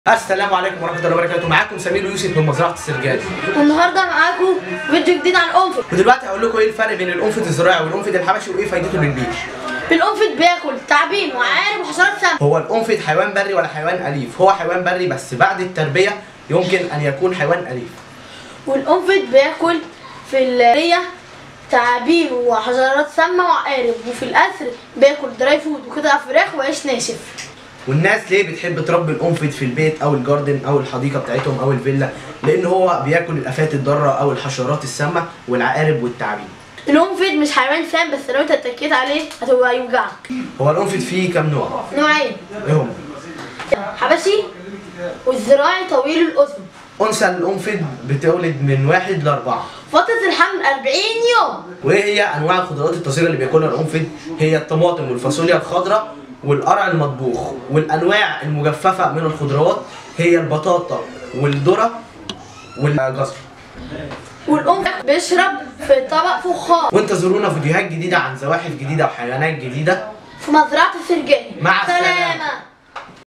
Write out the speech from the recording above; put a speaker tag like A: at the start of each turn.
A: السلام عليكم ورحمه الله وبركاته معاكم سمير يوسف من مزرعه السرجال
B: والنهارده معاكم فيديو جديد عن القنفذ
A: ودلوقتي هقول لكم ايه الفرق بين القنفذ الزراعي والقنفذ الحبشي وايه فايدته للبيئه
B: القنفذ بياكل تعابين وعقارب وحشرات سامه
A: هو القنفذ حيوان بري ولا حيوان اليف هو حيوان بري بس بعد التربيه يمكن ان يكون حيوان اليف
B: والقنفذ بياكل في الريه تعابين وحشرات سامه وعقارب وفي الاسر بياكل دراي فود وقطع فراخ وعيش ناشف
A: والناس ليه بتحب تربي القنفذ في البيت او الجاردن او الحديقه بتاعتهم او الفيلا لان هو بياكل الافات الضاره او الحشرات السامه والعقارب والتعابين
B: القنفذ مش حيوان سام بس لو انت اتكيت عليه هتبقى يوجعك
A: هو القنفذ فيه كام نوع
B: نوعين
A: ايه هم
B: حبشي والزراعي طويل الاذن
A: انثى القنفذ بتولد من واحد لاربعه
B: فتره الحمل 40 يوم
A: وايه هي انواع الخضروات الطازجه اللي بياكلها القنفذ هي الطماطم والفاصوليا الخضراء والقرع المطبوخ والانواع المجففه من الخضروات هي البطاطا والذره والجزر
B: والقنفذ بيشرب في طبق فخار
A: وانتظرونا فيديوهات جديده عن زواحف جديده وحيوانات جديده
B: في مزرعه السرجاني
A: مع السلامة.
B: سلامة.